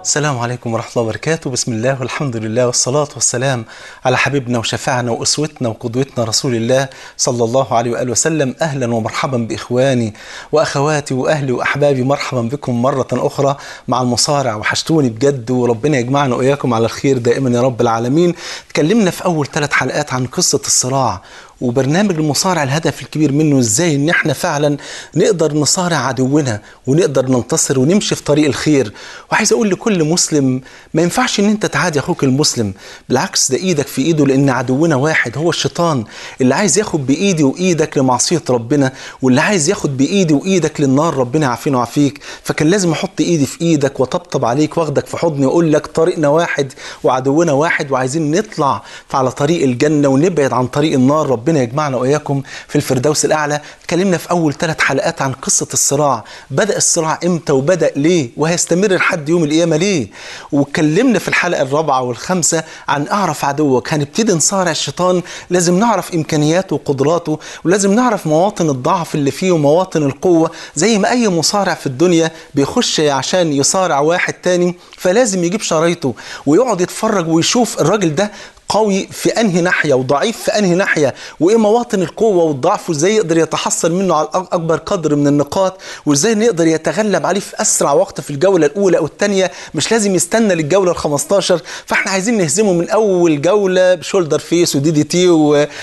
السلام عليكم ورحمة الله وبركاته بسم الله والحمد لله والصلاة والسلام على حبيبنا وشفاعنا وأسوتنا وقدوتنا رسول الله صلى الله عليه وآله وسلم أهلا ومرحبا بإخواني وأخواتي وأهلي وأحبابي مرحبا بكم مرة أخرى مع المصارع وحشتوني بجد وربنا يجمعنا وإياكم على الخير دائما يا رب العالمين تكلمنا في أول ثلاث حلقات عن قصة الصراع وبرنامج المصارع الهدف الكبير منه ازاي ان احنا فعلا نقدر نصارع عدونا ونقدر ننتصر ونمشي في طريق الخير وعايز اقول لكل مسلم ما ينفعش ان انت تعادي اخوك المسلم بالعكس ده ايدك في ايده لان عدونا واحد هو الشيطان اللي عايز ياخد بايدي وايدك لمعصيه ربنا واللي عايز ياخد بايدي وايدك للنار ربنا يعافينا ويعافيك فكان لازم احط ايدي في ايدك وطبطب عليك واخدك في حضني واقول لك طريقنا واحد وعدونا واحد وعايزين نطلع على طريق الجنه ونبعد عن طريق النار ربنا ربنا يجمعنا واياكم في الفردوس الاعلى اتكلمنا في اول ثلاث حلقات عن قصه الصراع بدا الصراع امتى وبدا ليه وهيستمر لحد يوم القيامه ليه واتكلمنا في الحلقه الرابعه والخامسه عن اعرف عدوك هنبتدي نصارع الشيطان لازم نعرف امكانياته وقدراته ولازم نعرف مواطن الضعف اللي فيه ومواطن القوه زي ما اي مصارع في الدنيا بيخش عشان يصارع واحد تاني فلازم يجيب شرايطه ويقعد يتفرج ويشوف الراجل ده قوي في انهي ناحيه وضعيف في انهي ناحيه وايه مواطن القوه والضعف وازاي يقدر يتحصل منه على اكبر قدر من النقاط وازاي نقدر يتغلب عليه في اسرع وقت في الجوله الاولى او الثانيه مش لازم يستنى للجوله ال15 فاحنا عايزين نهزمه من اول جوله بشولدر فيس ودي دي تي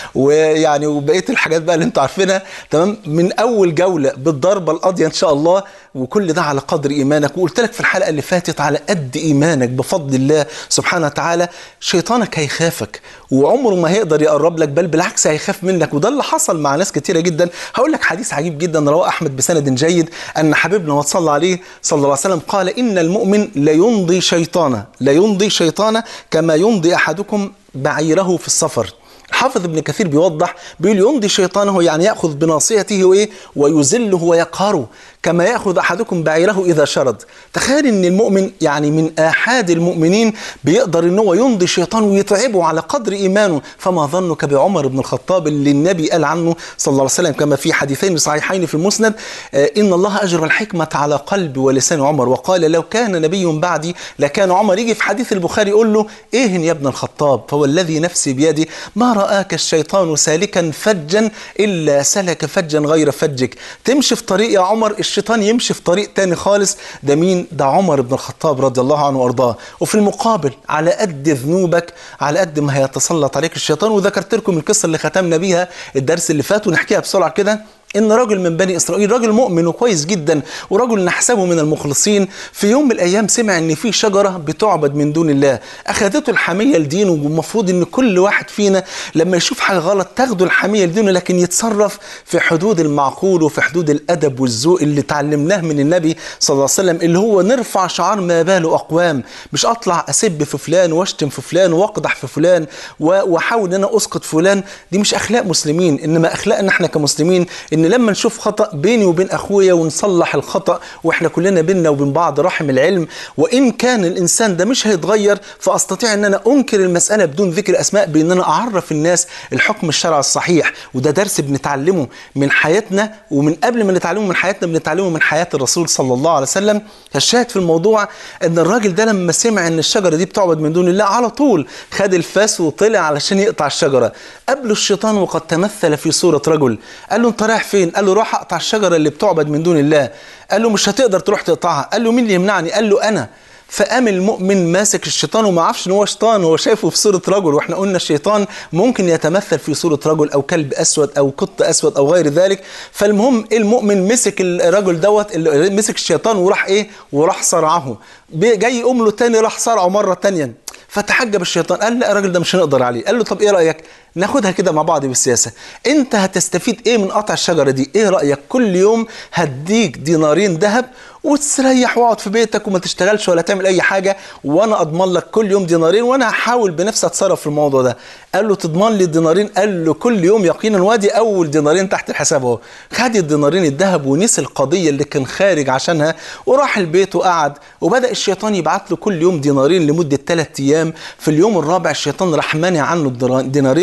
ويعني وبقيه الحاجات بقى اللي انتوا عارفينها تمام من اول جوله بالضربه القاضيه ان شاء الله وكل ده على قدر ايمانك وقلت لك في الحلقه اللي فاتت على قد ايمانك بفضل الله سبحانه وتعالى شيطانك هيخافك وعمره ما هيقدر يقرب لك بل بالعكس هيخاف منك وده اللي حصل مع ناس كتيره جدا هقول لك حديث عجيب جدا رواه احمد بسند جيد ان حبيبنا وصلى عليه صلى الله عليه وسلم قال ان المؤمن لا يمضي شيطانا لا يمضي شيطانا كما يمضي احدكم بعيره في السفر حافظ ابن كثير بيوضح بيقول يمضي شيطانه يعني ياخذ بناصيته وايه ويذله ويقهره كما ياخذ احدكم بعيره اذا شرد تخيل ان المؤمن يعني من احاد المؤمنين بيقدر ان هو يمضي الشيطان ويتعبه على قدر ايمانه فما ظنك بعمر بن الخطاب اللي النبي قال عنه صلى الله عليه وسلم كما في حديثين صحيحين في المسند ان الله اجر الحكمه على قلب ولسان عمر وقال لو كان نبي بعدي لكان عمر يجي في حديث البخاري يقول له ايه يا ابن الخطاب فوالذي نفسي بيده ما راك الشيطان سالكا فجا الا سلك فجا غير فجك تمشي في طريق يا عمر الشيطان يمشي في طريق تاني خالص ده مين ده عمر بن الخطاب رضي الله عنه وارضاه وفي المقابل على قد ذنوبك على قد ما هيتسلط عليك الشيطان وذكرت لكم القصه اللي ختمنا بيها الدرس اللي فات ونحكيها بسرعه كده ان رجل من بني اسرائيل رجل مؤمن وكويس جدا ورجل نحسبه من المخلصين في يوم من الايام سمع ان في شجره بتعبد من دون الله اخذته الحميه لدينه والمفروض ان كل واحد فينا لما يشوف حاجه غلط تاخده الحميه لدينه لكن يتصرف في حدود المعقول وفي حدود الادب والذوق اللي اتعلمناه من النبي صلى الله عليه وسلم اللي هو نرفع شعار ما بال اقوام مش اطلع اسب في فلان واشتم في فلان واقدح في فلان واحاول ان انا اسقط فلان دي مش اخلاق مسلمين انما اخلاقنا احنا كمسلمين ان لما نشوف خطا بيني وبين اخويا ونصلح الخطا واحنا كلنا بينا وبين بعض رحم العلم وان كان الانسان ده مش هيتغير فاستطيع ان انا انكر المساله بدون ذكر اسماء بان انا اعرف الناس الحكم الشرعي الصحيح وده درس بنتعلمه من حياتنا ومن قبل ما نتعلمه من حياتنا بنتعلمه من حياه الرسول صلى الله عليه وسلم الشاهد في الموضوع ان الراجل ده لما سمع ان الشجره دي بتعبد من دون الله على طول خد الفاس وطلع علشان يقطع الشجره قبله الشيطان وقد تمثل في صوره رجل قال له انت رايح فين قال له راح اقطع الشجره اللي بتعبد من دون الله قال له مش هتقدر تروح تقطعها قال له مين اللي يمنعني قال له انا فقام المؤمن ماسك الشيطان وما عرفش ان هو شيطان هو شايفه في صوره رجل واحنا قلنا الشيطان ممكن يتمثل في صوره رجل او كلب اسود او قط اسود او غير ذلك فالمهم المؤمن مسك الرجل دوت مسك الشيطان وراح ايه وراح صرعه جاي يقوم له تاني راح صرعه مره تانية فتحجب الشيطان قال لا الراجل ده مش هنقدر عليه قال له طب ايه رايك ناخدها كده مع بعض بالسياسه انت هتستفيد ايه من قطع الشجره دي ايه رايك كل يوم هديك دينارين ذهب وتستريح واقعد في بيتك وما تشتغلش ولا تعمل اي حاجه وانا اضمن لك كل يوم دينارين وانا هحاول بنفسي اتصرف في الموضوع ده قال له تضمن لي الدينارين قال له كل يوم يقينا وادي اول دينارين تحت الحساب اهو خد الدينارين الذهب ونسي القضيه اللي كان خارج عشانها وراح البيت وقعد وبدا الشيطان يبعت له كل يوم دينارين لمده ثلاث ايام في اليوم الرابع الشيطان راح مانع عنه الدينارين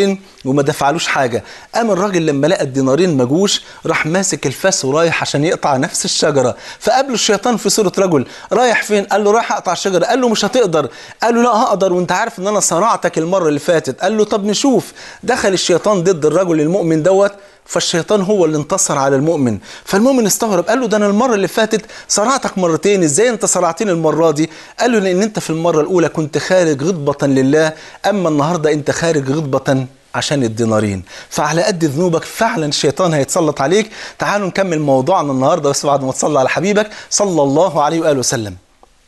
وما دفعلوش حاجة قام الراجل لما لقى الدينارين ما جوش راح ماسك الفاس ورايح عشان يقطع نفس الشجرة فقابله الشيطان في صورة رجل رايح فين قال له رايح اقطع الشجرة قال له مش هتقدر قال له لا هقدر وانت عارف ان انا صنعتك المرة اللي فاتت قال له طب نشوف دخل الشيطان ضد الرجل المؤمن دوت فالشيطان هو اللي انتصر على المؤمن فالمؤمن استغرب قال له ده انا المره اللي فاتت صرعتك مرتين ازاي انت صرعتني المره دي قال له لان انت في المره الاولى كنت خارج غضبه لله اما النهارده انت خارج غضبه عشان الدينارين فعلى قد ذنوبك فعلا الشيطان هيتسلط عليك تعالوا نكمل موضوعنا النهارده بس بعد ما تصلي على حبيبك صلى الله عليه واله وسلم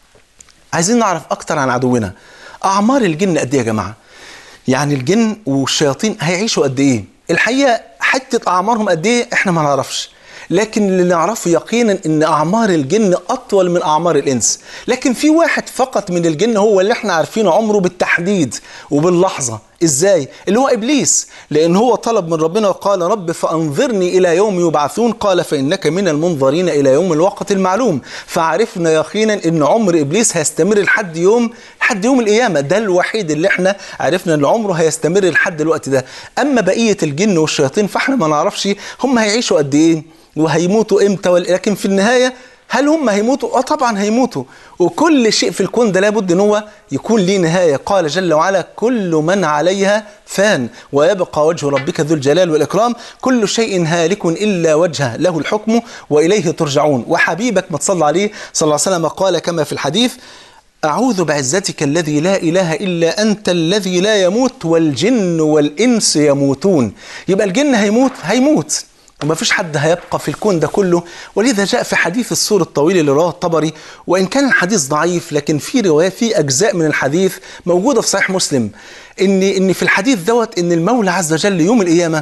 عايزين نعرف اكتر عن عدونا اعمار الجن قد ايه يا جماعه يعني الجن والشياطين هيعيشوا قد ايه الحقيقه حته اعمارهم قد ايه احنا ما نعرفش لكن اللي نعرفه يقينا ان اعمار الجن اطول من اعمار الانس لكن في واحد فقط من الجن هو اللي احنا عارفينه عمره بالتحديد وباللحظه ازاي اللي هو ابليس لان هو طلب من ربنا وقال رب فانظرني الى يوم يبعثون قال فانك من المنظرين الى يوم الوقت المعلوم فعرفنا يقينا ان عمر ابليس هيستمر لحد يوم لحد يوم القيامه ده الوحيد اللي احنا عرفنا ان عمره هيستمر لحد الوقت ده اما بقيه الجن والشياطين فاحنا ما نعرفش هم هيعيشوا قد ايه وهيموتوا امتى لكن في النهايه هل هم هيموتوا؟ اه طبعا هيموتوا وكل شيء في الكون ده لابد ان هو يكون ليه نهايه قال جل وعلا كل من عليها فان ويبقى وجه ربك ذو الجلال والاكرام كل شيء هالك الا وجهه له الحكم واليه ترجعون وحبيبك ما تصلى عليه صلى الله عليه وسلم قال كما في الحديث أعوذ بعزتك الذي لا إله إلا أنت الذي لا يموت والجن والإنس يموتون يبقى الجن هيموت هيموت وما فيش حد هيبقى في الكون ده كله ولذا جاء في حديث السور الطويل اللي رواه الطبري وان كان الحديث ضعيف لكن في روايات في اجزاء من الحديث موجوده في صحيح مسلم ان ان في الحديث دوت ان المولى عز وجل يوم القيامه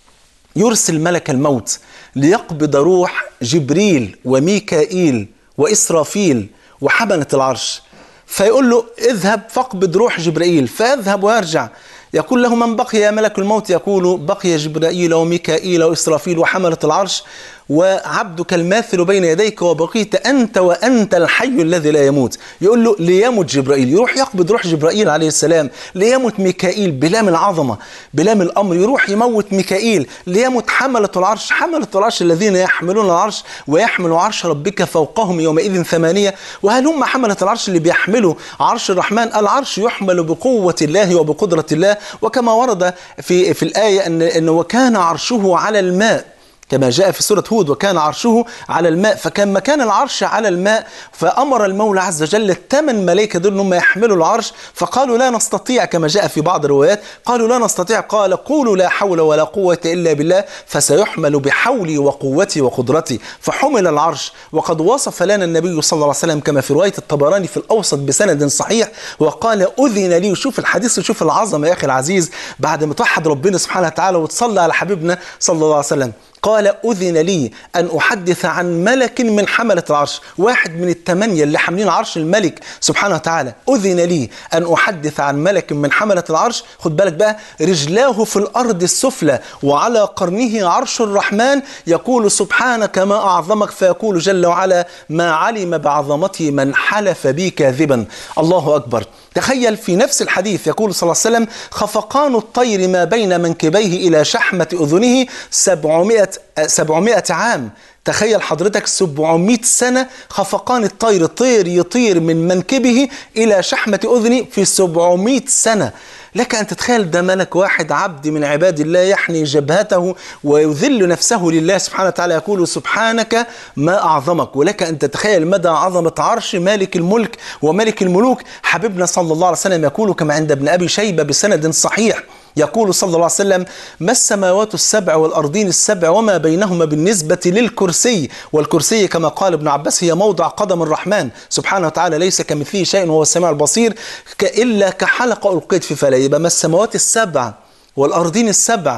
يرسل ملك الموت ليقبض روح جبريل وميكائيل واسرافيل وحمله العرش فيقول له اذهب فاقبض روح جبرائيل فيذهب ويرجع يقول له من بقي يا ملك الموت يقول بقي جبرائيل وميكائيل وإسرافيل وحملة العرش وعبدك الماثل بين يديك وبقيت أنت وأنت الحي الذي لا يموت يقول له ليمت جبرائيل يروح يقبض روح جبرائيل عليه السلام ليمت ميكائيل بلام العظمة بلام الأمر يروح يموت ميكائيل ليمت حملة العرش حملة العرش الذين يحملون العرش ويحملوا عرش ربك فوقهم يومئذ ثمانية وهل هم حملة العرش اللي بيحملوا عرش الرحمن العرش يحمل بقوة الله وبقدرة الله وكما ورد في في الآية أن أن وكان عرشه على الماء كما جاء في سورة هود وكان عرشه على الماء فكان مكان العرش على الماء فأمر المولى عز وجل الثمان ملائكة دول أنهم يحملوا العرش فقالوا لا نستطيع كما جاء في بعض الروايات قالوا لا نستطيع قال قولوا لا حول ولا قوة إلا بالله فسيحمل بحولي وقوتي وقدرتي فحمل العرش وقد وصف لنا النبي صلى الله عليه وسلم كما في رواية الطبراني في الأوسط بسند صحيح وقال أذن لي وشوف الحديث وشوف العظمة يا أخي العزيز بعد ما توحد ربنا سبحانه وتعالى وتصلى على حبيبنا صلى الله عليه وسلم قال أذن لي أن أحدث عن ملك من حملة العرش واحد من الثمانية اللي حاملين عرش الملك سبحانه وتعالى أذن لي أن أحدث عن ملك من حملة العرش خد بالك بقى رجلاه في الأرض السفلى وعلى قرنه عرش الرحمن يقول سبحانك ما أعظمك فيقول جل وعلا ما علم بعظمتي من حلف بي كاذبا الله أكبر تخيل في نفس الحديث يقول صلى الله عليه وسلم خفقان الطير ما بين منكبيه إلى شحمة أذنه سبعمائة, سبعمائة عام تخيل حضرتك 700 سنة خفقان الطير طير يطير من منكبه إلى شحمة أذنه في 700 سنة لك أن تتخيل ده ملك واحد عبد من عباد الله يحني جبهته ويذل نفسه لله سبحانه وتعالى يقول سبحانك ما أعظمك ولك أن تتخيل مدى عظمة عرش مالك الملك وملك الملوك حبيبنا صلى الله عليه وسلم يقول كما عند ابن أبي شيبة بسند صحيح يقول صلى الله عليه وسلم ما السماوات السبع والأرضين السبع وما بينهما بالنسبة للكرسي والكرسي كما قال ابن عباس هي موضع قدم الرحمن سبحانه وتعالى ليس كمثله شيء وهو السميع البصير إلا كحلقة ألقيت في فلا يبقى ما السماوات السبع والأرضين السبع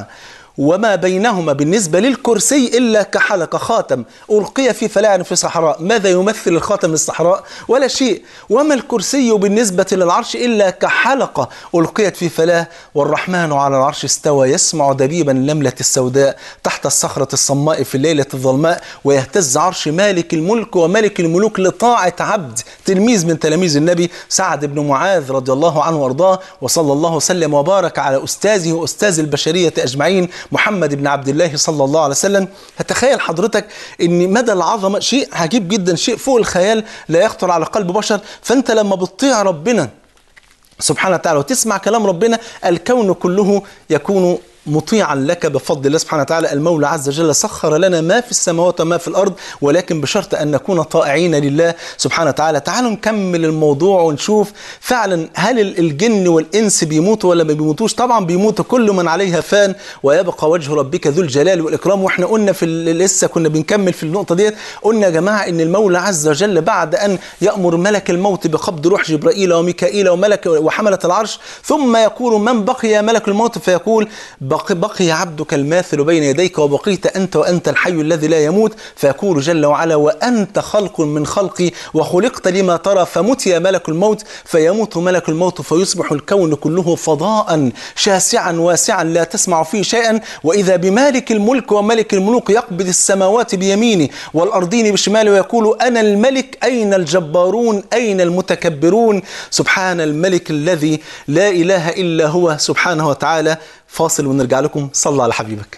وما بينهما بالنسبة للكرسي إلا كحلقة خاتم ألقي في فلاعن في صحراء ماذا يمثل الخاتم للصحراء ولا شيء وما الكرسي بالنسبة للعرش إلا كحلقة ألقيت في فلاه والرحمن على العرش استوى يسمع دبيب النملة السوداء تحت الصخرة الصماء في الليلة الظلماء ويهتز عرش مالك الملك وملك الملوك لطاعة عبد تلميذ من تلاميذ النبي سعد بن معاذ رضي الله عنه وارضاه وصلى الله وسلم وبارك على أستاذه وأستاذ البشرية أجمعين محمد بن عبد الله صلى الله عليه وسلم هتخيل حضرتك ان مدى العظمه شيء عجيب جدا شيء فوق الخيال لا يخطر على قلب بشر فانت لما بتطيع ربنا سبحانه وتعالى وتسمع كلام ربنا الكون كله يكون مطيعا لك بفضل الله سبحانه وتعالى المولى عز وجل سخر لنا ما في السماوات وما في الارض ولكن بشرط ان نكون طائعين لله سبحانه وتعالى تعالوا نكمل الموضوع ونشوف فعلا هل الجن والانس بيموتوا ولا ما بيموتوش طبعا بيموتوا كل من عليها فان ويبقى وجه ربك ذو الجلال والاكرام واحنا قلنا في لسه كنا بنكمل في النقطه ديت قلنا يا جماعه ان المولى عز وجل بعد ان يامر ملك الموت بقبض روح جبرائيل وميكائيل وملك وحمله العرش ثم يقول من بقي ملك الموت فيقول بقي, بقي عبدك الماثل بين يديك وبقيت أنت وأنت الحي الذي لا يموت فيقول جل وعلا وأنت خلق من خلقي وخلقت لما ترى فمت يا ملك الموت فيموت ملك الموت فيصبح الكون كله فضاء شاسعا واسعا لا تسمع فيه شيئا وإذا بمالك الملك وملك الملوك يقبض السماوات بيمينه والأرضين بشماله ويقول أنا الملك أين الجبارون أين المتكبرون سبحان الملك الذي لا إله إلا هو سبحانه وتعالى فاصل ونرجع لكم صلى على حبيبك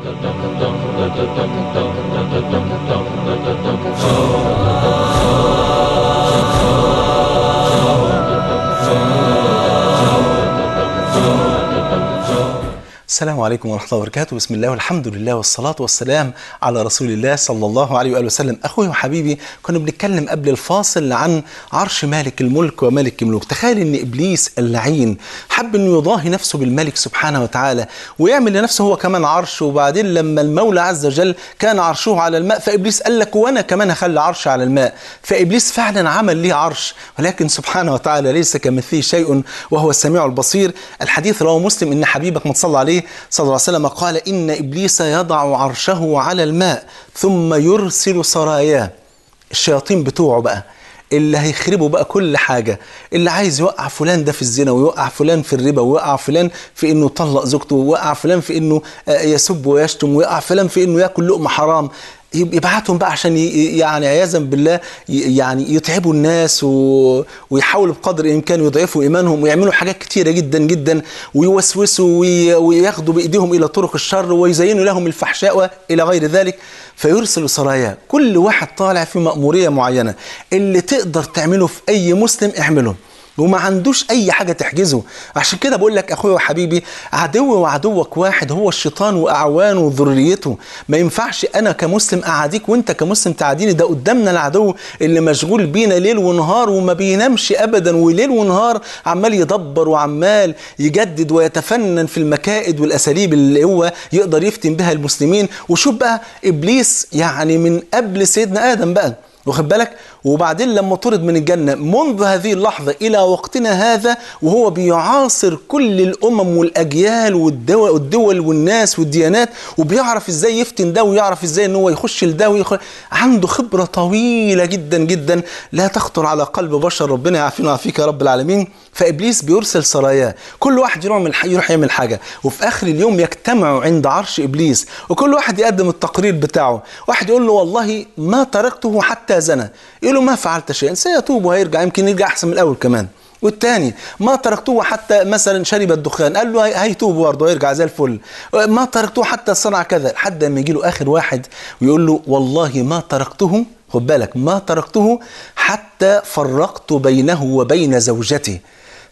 السلام عليكم ورحمة الله وبركاته بسم الله والحمد لله والصلاة والسلام على رسول الله صلى الله عليه وآله وسلم أخوي وحبيبي كنا بنتكلم قبل الفاصل عن عرش مالك الملك وملك الملوك تخيل أن إبليس اللعين حب أنه يضاهي نفسه بالملك سبحانه وتعالى ويعمل لنفسه هو كمان عرش وبعدين لما المولى عز وجل كان عرشه على الماء فإبليس قال لك وأنا كمان هخلي عرش على الماء فإبليس فعلا عمل ليه عرش ولكن سبحانه وتعالى ليس كمثله شيء وهو السميع البصير الحديث رواه مسلم إن حبيبك ما تصلى عليه صلى الله عليه وسلم قال إن إبليس يضع عرشه على الماء ثم يرسل سراياه الشياطين بتوعه بقى اللي هيخربوا بقى كل حاجة اللي عايز يوقع فلان ده في الزنا ويوقع فلان في الربا ويوقع فلان في انه طلق زوجته ويوقع فلان في انه يسب ويشتم ويوقع فلان في انه ياكل لقمة حرام يبعتهم بقى عشان يعني عياذا بالله يعني يتعبوا الناس و... ويحاولوا بقدر الامكان يضعفوا ايمانهم ويعملوا حاجات كتيره جدا جدا ويوسوسوا وي... وياخدوا بايديهم الى طرق الشر ويزينوا لهم الفحشاء الى غير ذلك فيرسل سرايا كل واحد طالع في مأمورية معينة اللي تقدر تعمله في أي مسلم اعمله وما عندوش اي حاجه تحجزه عشان كده بقول لك اخويا وحبيبي عدو وعدوك واحد هو الشيطان واعوانه وذريته ما ينفعش انا كمسلم اعاديك وانت كمسلم تعاديني ده قدامنا العدو اللي مشغول بينا ليل ونهار وما بينامش ابدا وليل ونهار عمال يدبر وعمال يجدد ويتفنن في المكائد والاساليب اللي هو يقدر يفتن بها المسلمين وشوف بقى ابليس يعني من قبل سيدنا ادم بقى واخد بالك وبعدين لما طرد من الجنة منذ هذه اللحظة إلى وقتنا هذا وهو بيعاصر كل الأمم والأجيال والدول, والدول والناس والديانات وبيعرف إزاي يفتن ده ويعرف إزاي إن هو يخش لده ويخش عنده خبرة طويلة جدا جدا لا تخطر على قلب بشر ربنا يعافينا ويعافيك يا رب العالمين فإبليس بيرسل سراياه كل واحد يروح, من يروح يعمل حاجة وفي آخر اليوم يجتمعوا عند عرش إبليس وكل واحد يقدم التقرير بتاعه واحد يقول له والله ما تركته حتى زنى يقول له ما فعلت شيئا سيتوب وهيرجع يمكن يرجع احسن من الاول كمان والتاني ما تركته حتى مثلا شرب الدخان قال له هيتوب برضه ويرجع زي الفل ما تركته حتى صنع كذا لحد ما يجي له اخر واحد ويقول له والله ما تركته خد بالك ما تركته حتى فرقت بينه وبين زوجته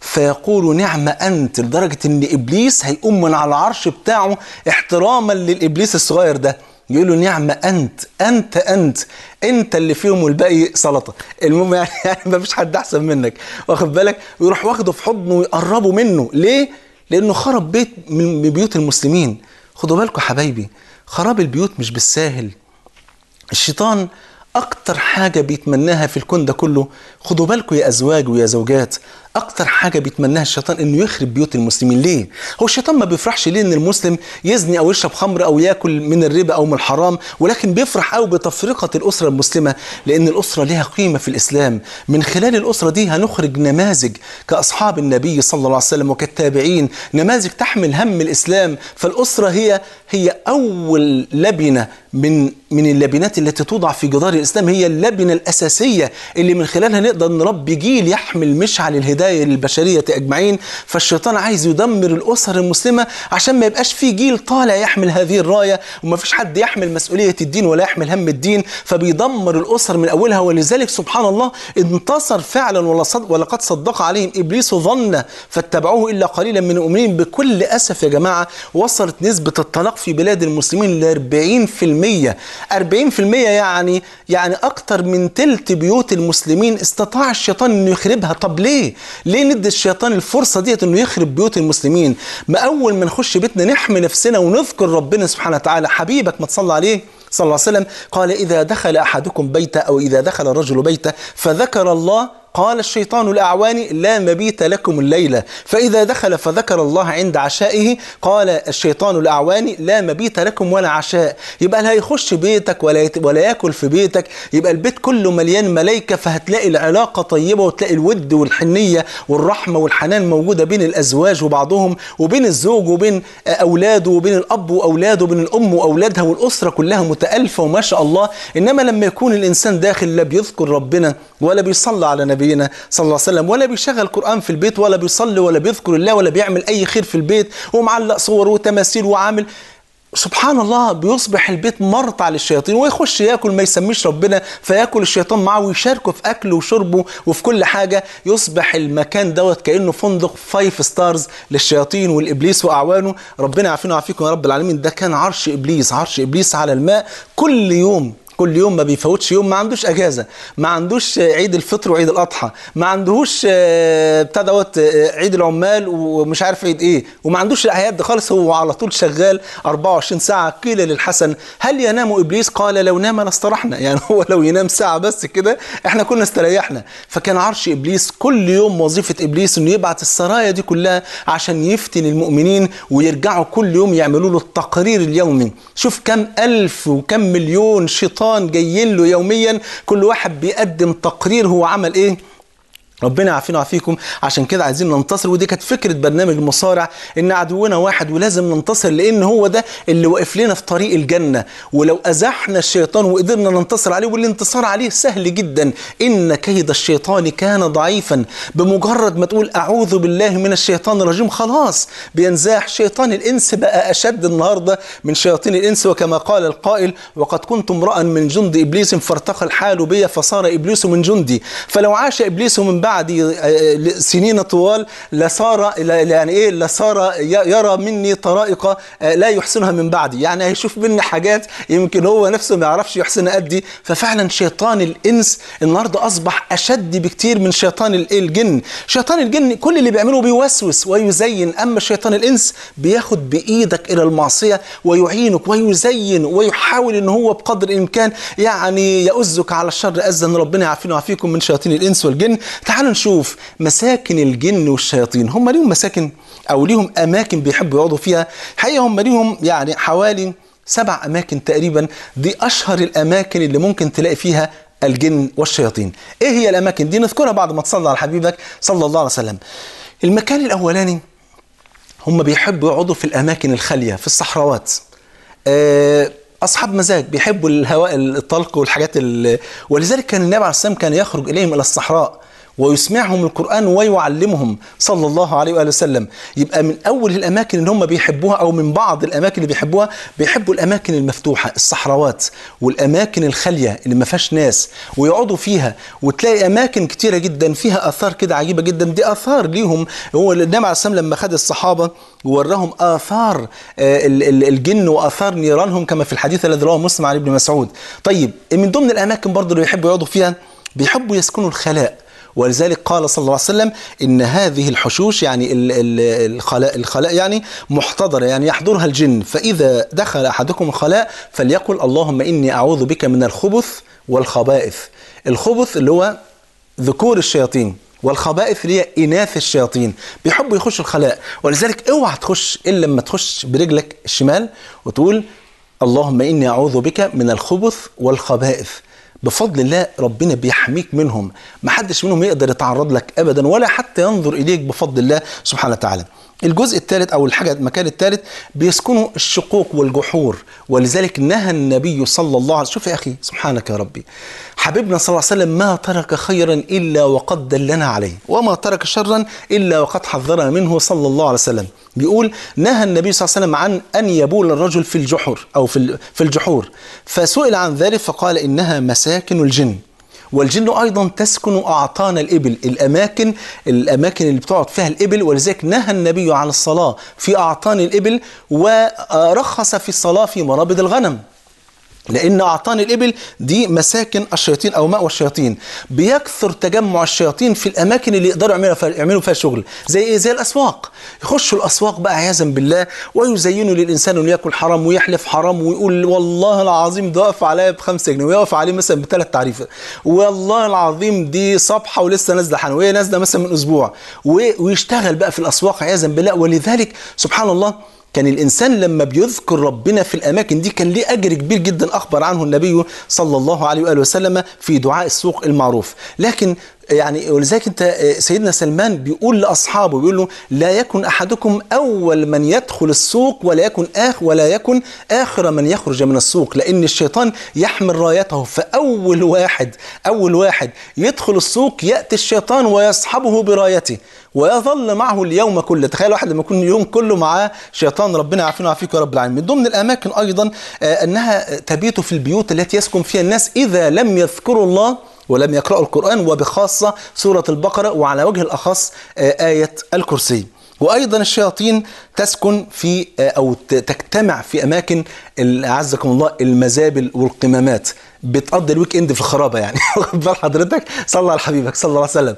فيقول نعم أنت لدرجة أن إبليس هيقوم من على العرش بتاعه احتراما للإبليس الصغير ده يقول له نعم أنت أنت أنت أنت اللي فيهم والباقي سلطة المهم يعني, يعني ما فيش حد أحسن منك واخد بالك ويروح واخده في حضنه ويقربه منه ليه؟ لأنه خرب بيت من بيوت المسلمين خدوا بالكم حبايبي خراب البيوت مش بالساهل الشيطان أكتر حاجة بيتمناها في الكون ده كله خدوا بالكم يا أزواج ويا زوجات اكتر حاجه بيتمناها الشيطان انه يخرب بيوت المسلمين ليه هو الشيطان ما بيفرحش ليه ان المسلم يزني او يشرب خمر او ياكل من الربا او من الحرام ولكن بيفرح قوي بتفرقه الاسره المسلمه لان الاسره لها قيمه في الاسلام من خلال الاسره دي هنخرج نماذج كاصحاب النبي صلى الله عليه وسلم وكالتابعين نماذج تحمل هم الاسلام فالاسره هي هي اول لبنه من من اللبنات التي توضع في جدار الاسلام هي اللبنه الاساسيه اللي من خلالها نقدر نربي جيل يحمل مشعل الهدايه للبشريه اجمعين فالشيطان عايز يدمر الاسر المسلمه عشان ما يبقاش في جيل طالع يحمل هذه الرايه وما فيش حد يحمل مسؤوليه الدين ولا يحمل هم الدين فبيدمر الاسر من اولها ولذلك سبحان الله انتصر فعلا ولا صد ولقد صدق عليهم ابليس ظن فاتبعوه الا قليلا من المؤمنين بكل اسف يا جماعه وصلت نسبه الطلاق في بلاد المسلمين ل 40% 40% يعني يعني اكتر من تلت بيوت المسلمين استطاع الشيطان انه يخربها طب ليه ليه ندي الشيطان الفرصه ديت انه يخرب بيوت المسلمين ما اول ما نخش بيتنا نحمي نفسنا ونذكر ربنا سبحانه وتعالى حبيبك ما تصلى عليه صلى الله عليه وسلم قال اذا دخل احدكم بيته او اذا دخل الرجل بيته فذكر الله قال الشيطان الأعوان لا مبيت لكم الليلة فإذا دخل فذكر الله عند عشائه قال الشيطان الأعوان لا مبيت لكم ولا عشاء يبقى لا يخش بيتك ولا يت... ولا ياكل في بيتك يبقى البيت كله مليان ملائكة فهتلاقي العلاقة طيبة وتلاقي الود والحنية والرحمة والحنان موجودة بين الأزواج وبعضهم وبين الزوج وبين أولاده وبين الأب وأولاده وبين الأم وأولادها والأسرة كلها متألفة وما شاء الله إنما لما يكون الإنسان داخل لا بيذكر ربنا ولا بيصلى على نبيه نبينا صلى الله عليه وسلم ولا بيشغل قرآن في البيت ولا بيصلي ولا بيذكر الله ولا بيعمل أي خير في البيت ومعلق صور وتماثيل وعامل سبحان الله بيصبح البيت مرتع للشياطين ويخش ياكل ما يسميش ربنا فياكل الشيطان معه ويشاركه في اكله وشربه وفي كل حاجه يصبح المكان دوت كانه فندق فايف ستارز للشياطين والابليس واعوانه ربنا يعافينا ويعافيكم يا رب العالمين ده كان عرش ابليس عرش ابليس على الماء كل يوم كل يوم ما بيفوتش يوم ما عندوش اجازه ما عندوش عيد الفطر وعيد الاضحى ما عندهوش بتاع دوت عيد العمال ومش عارف عيد ايه وما عندوش الاعياد خالص هو على طول شغال 24 ساعه قيل للحسن هل ينام ابليس قال لو نام لاسترحنا يعني هو لو ينام ساعه بس كده احنا كنا استريحنا فكان عرش ابليس كل يوم وظيفه ابليس انه يبعت السرايا دي كلها عشان يفتن المؤمنين ويرجعوا كل يوم يعملوا له التقرير اليومي شوف كم الف وكم مليون شيطان الشيطان جايين له يوميا كل واحد بيقدم تقرير هو عمل ايه ربنا يعافينا ويعافيكم عشان كده عايزين ننتصر ودي كانت فكره برنامج المصارع ان عدونا واحد ولازم ننتصر لان هو ده اللي واقف لنا في طريق الجنه ولو ازحنا الشيطان وقدرنا ننتصر عليه والانتصار عليه سهل جدا ان كيد الشيطان كان ضعيفا بمجرد ما تقول اعوذ بالله من الشيطان الرجيم خلاص بينزاح شيطان الانس بقى اشد النهارده من شياطين الانس وكما قال القائل وقد كنت امرا من جند ابليس فارتقى الحال بي فصار ابليس من جندي فلو عاش ابليس من بعد سنين طوال لصار يعني ايه لصار يرى مني طرائق لا يحسنها من بعدي يعني هيشوف مني حاجات يمكن هو نفسه ما يعرفش يحسنها قدي ففعلا شيطان الانس النهارده اصبح اشد بكتير من شيطان الجن شيطان الجن كل اللي بيعمله بيوسوس ويزين اما شيطان الانس بياخد بايدك الى المعصيه ويعينك ويزين ويحاول ان هو بقدر الامكان يعني يؤزك على الشر اذن ربنا يعافينا ويعافيكم من شياطين الانس والجن تعالوا نشوف مساكن الجن والشياطين هم ليهم مساكن او ليهم اماكن بيحبوا يقعدوا فيها الحقيقه هم ليهم يعني حوالي سبع اماكن تقريبا دي اشهر الاماكن اللي ممكن تلاقي فيها الجن والشياطين ايه هي الاماكن دي نذكرها بعد ما تصلي على حبيبك صلى الله عليه وسلم المكان الاولاني هم بيحبوا يقعدوا في الاماكن الخاليه في الصحراوات أه اصحاب مزاج بيحبوا الهواء الطلق والحاجات ولذلك كان النبي عليه الصلاه والسلام كان يخرج اليهم الى الصحراء ويسمعهم القرآن ويعلمهم صلى الله عليه وآله وسلم يبقى من أول الأماكن اللي هم بيحبوها أو من بعض الأماكن اللي بيحبوها بيحبوا الأماكن المفتوحة الصحراوات والأماكن الخالية اللي ما فيهاش ناس ويقعدوا فيها وتلاقي أماكن كتيرة جدا فيها آثار كده عجيبة جدا دي آثار ليهم هو النبي عليه السلام لما خد الصحابة ووراهم آثار الجن وآثار نيرانهم كما في الحديث الذي رواه مسلم عن ابن مسعود طيب من ضمن الأماكن برضه اللي بيحبوا يقعدوا فيها بيحبوا يسكنوا الخلاء ولذلك قال صلى الله عليه وسلم ان هذه الحشوش يعني الخلاء الخلاء يعني محتضره يعني يحضرها الجن فاذا دخل احدكم الخلاء فليقل اللهم اني اعوذ بك من الخبث والخبائث الخبث اللي هو ذكور الشياطين والخبائث اللي هي اناث الشياطين بيحبوا يخشوا الخلاء ولذلك اوعى تخش الا لما تخش برجلك الشمال وتقول اللهم اني اعوذ بك من الخبث والخبائث بفضل الله ربنا بيحميك منهم ما حدش منهم يقدر يتعرض لك ابدا ولا حتى ينظر اليك بفضل الله سبحانه وتعالى الجزء الثالث او الحاجه المكان الثالث بيسكنوا الشقوق والجحور ولذلك نهى النبي صلى الله عليه وسلم شوف يا اخي سبحانك يا ربي حبيبنا صلى الله عليه وسلم ما ترك خيرا الا وقد دلنا عليه وما ترك شرا الا وقد حذرنا منه صلى الله عليه وسلم بيقول نهى النبي صلى الله عليه وسلم عن ان يبول الرجل في الجحر او في في الجحور فسئل عن ذلك فقال انها مساكن الجن والجن ايضا تسكن اعطان الابل الاماكن الاماكن اللي بتقعد فيها الابل ولذلك نهى النبي عن الصلاه في اعطان الابل ورخص في الصلاه في مرابض الغنم لان اعطان الابل دي مساكن الشياطين او مأوى الشياطين بيكثر تجمع الشياطين في الاماكن اللي يقدروا يعملوا فيها يعملوا فيها شغل زي ايه زي الاسواق يخشوا الاسواق بقى عياذا بالله ويزينوا للانسان انه ياكل حرام ويحلف حرام ويقول والله العظيم ده واقف عليا ب 5 جنيه ويقف عليه مثلا بثلاث تعريفه والله العظيم دي صفحه ولسه نازله حنويه نازله مثلا من اسبوع ويشتغل بقى في الاسواق عياذا بالله ولذلك سبحان الله كان الإنسان لما بيذكر ربنا في الأماكن دي كان ليه أجر كبير جدا أخبر عنه النبي صلى الله عليه وآله وسلم في دعاء السوق المعروف لكن يعني ولذلك انت سيدنا سلمان بيقول لاصحابه بيقول له لا يكن احدكم اول من يدخل السوق ولا يكن اخ ولا يكن اخر من يخرج من السوق لان الشيطان يحمل رايته فاول واحد اول واحد يدخل السوق ياتي الشيطان ويصحبه برايته ويظل معه اليوم كله تخيل واحد لما يكون اليوم كله معاه شيطان ربنا يعافينا ويعافيك يا رب العالمين من ضمن الاماكن ايضا انها تبيت في البيوت التي يسكن فيها الناس اذا لم يذكروا الله ولم يقرأوا القرآن وبخاصة سورة البقرة وعلى وجه الأخص آية الكرسي وأيضا الشياطين تسكن في أو تجتمع في أماكن أعزكم الله المزابل والقمامات بتقضي الويك اند في الخرابه يعني واخد بال حضرتك صلى على حبيبك صلى الله عليه وسلم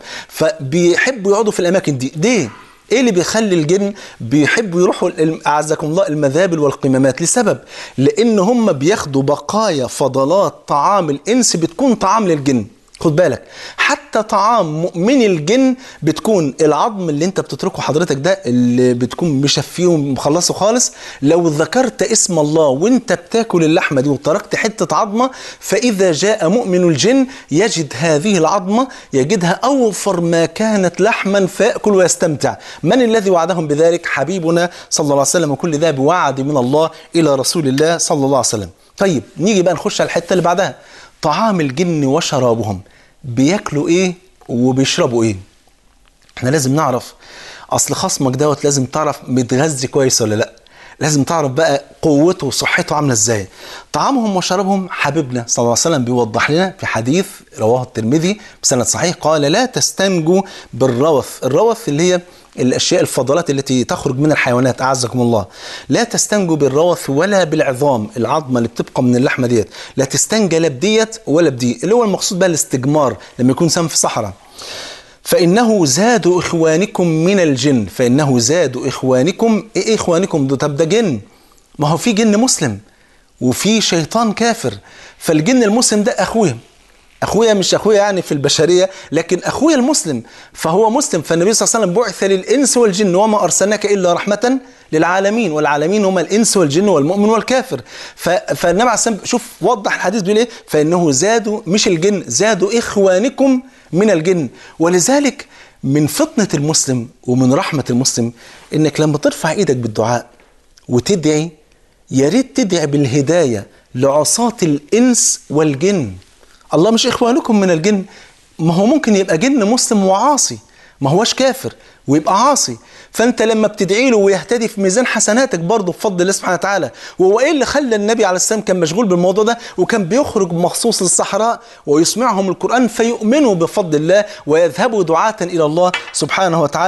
فبيحبوا يقعدوا في الاماكن دي ليه؟ ايه اللي بيخلي الجن بيحبوا يروحوا اعزكم الله المذابل والقمامات لسبب لان هم بياخدوا بقايا فضلات طعام الانس بتكون طعام للجن خد بالك حتى طعام مؤمن الجن بتكون العظم اللي انت بتتركه حضرتك ده اللي بتكون مشفيه ومخلصه خالص لو ذكرت اسم الله وانت بتاكل اللحمه دي وتركت حته عظمه فاذا جاء مؤمن الجن يجد هذه العظمه يجدها اوفر ما كانت لحما فياكل ويستمتع من الذي وعدهم بذلك حبيبنا صلى الله عليه وسلم وكل ده بوعد من الله الى رسول الله صلى الله عليه وسلم طيب نيجي بقى نخش على الحته اللي بعدها طعام الجن وشرابهم بياكلوا ايه وبيشربوا ايه احنا لازم نعرف اصل خصمك دوت لازم تعرف متغذي كويس ولا لا لازم تعرف بقى قوته وصحته عامله ازاي طعامهم وشرابهم حبيبنا صلى الله عليه وسلم بيوضح لنا في حديث رواه الترمذي بسند صحيح قال لا تستنجوا بالروث الروث اللي هي الاشياء الفضلات التي تخرج من الحيوانات اعزكم الله لا تستنجوا بالروث ولا بالعظام العظمه اللي بتبقى من اللحمه ديت لا تستنجى لا بديت ولا بدي اللي هو المقصود بقى الاستجمار لما يكون سام في صحراء فإنه زاد إخوانكم من الجن فإنه زاد إخوانكم إيه إخوانكم ده طب ده جن ما هو في جن مسلم وفي شيطان كافر فالجن المسلم ده أخويا اخويا مش اخويا يعني في البشريه لكن اخويا المسلم فهو مسلم فالنبي صلى الله عليه وسلم بعث للانس والجن وما ارسلناك الا رحمه للعالمين والعالمين هم الانس والجن والمؤمن والكافر فالنبي عليه الصلاه شوف وضح الحديث بيقول ايه فانه زادوا مش الجن زادوا اخوانكم من الجن ولذلك من فطنه المسلم ومن رحمه المسلم انك لما ترفع ايدك بالدعاء وتدعي يا ريت تدعي بالهدايه لعصاة الانس والجن الله مش اخوانكم من الجن ما هو ممكن يبقى جن مسلم وعاصي ما هوش كافر ويبقى عاصي فانت لما بتدعي له ويهتدي في ميزان حسناتك برضه بفضل الله سبحانه وتعالى وهو ايه اللي خلى النبي عليه السلام كان مشغول بالموضوع ده وكان بيخرج مخصوص للصحراء ويسمعهم القران فيؤمنوا بفضل الله ويذهبوا دعاة الى الله سبحانه وتعالى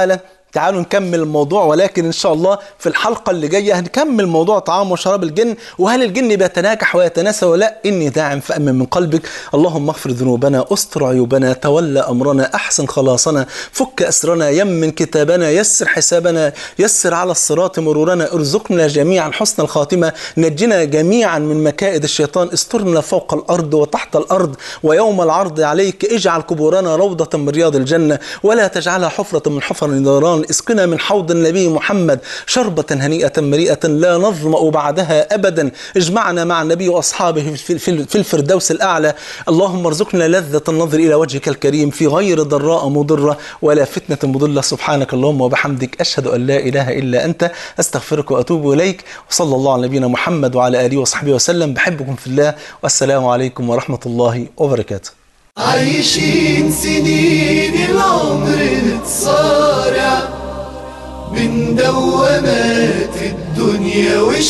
تعالوا نكمل الموضوع ولكن ان شاء الله في الحلقه اللي جايه هنكمل موضوع طعام وشراب الجن وهل الجن بيتناكح ويتناسى ولا لا اني داعم فامن من قلبك اللهم اغفر ذنوبنا استر عيوبنا تولى امرنا احسن خلاصنا فك اسرنا يمن كتابنا يسر حسابنا يسر على الصراط مرورنا ارزقنا جميعا حسن الخاتمه نجنا جميعا من مكائد الشيطان استرنا فوق الارض وتحت الارض ويوم العرض عليك اجعل قبورنا روضه من رياض الجنه ولا تجعلها حفره من حفر النيران اسقنا من حوض النبي محمد شربة هنيئة مريئة لا نظمأ بعدها أبدا اجمعنا مع النبي وأصحابه في, في, في الفردوس الأعلى اللهم ارزقنا لذة النظر إلى وجهك الكريم في غير ضراء مضرة ولا فتنة مضلة سبحانك اللهم وبحمدك أشهد أن لا إله إلا أنت أستغفرك وأتوب إليك وصلى الله على نبينا محمد وعلى آله وصحبه وسلم بحبكم في الله والسلام عليكم ورحمة الله وبركاته عايشين سنين العمر نتصارع من دوامات الدنيا وش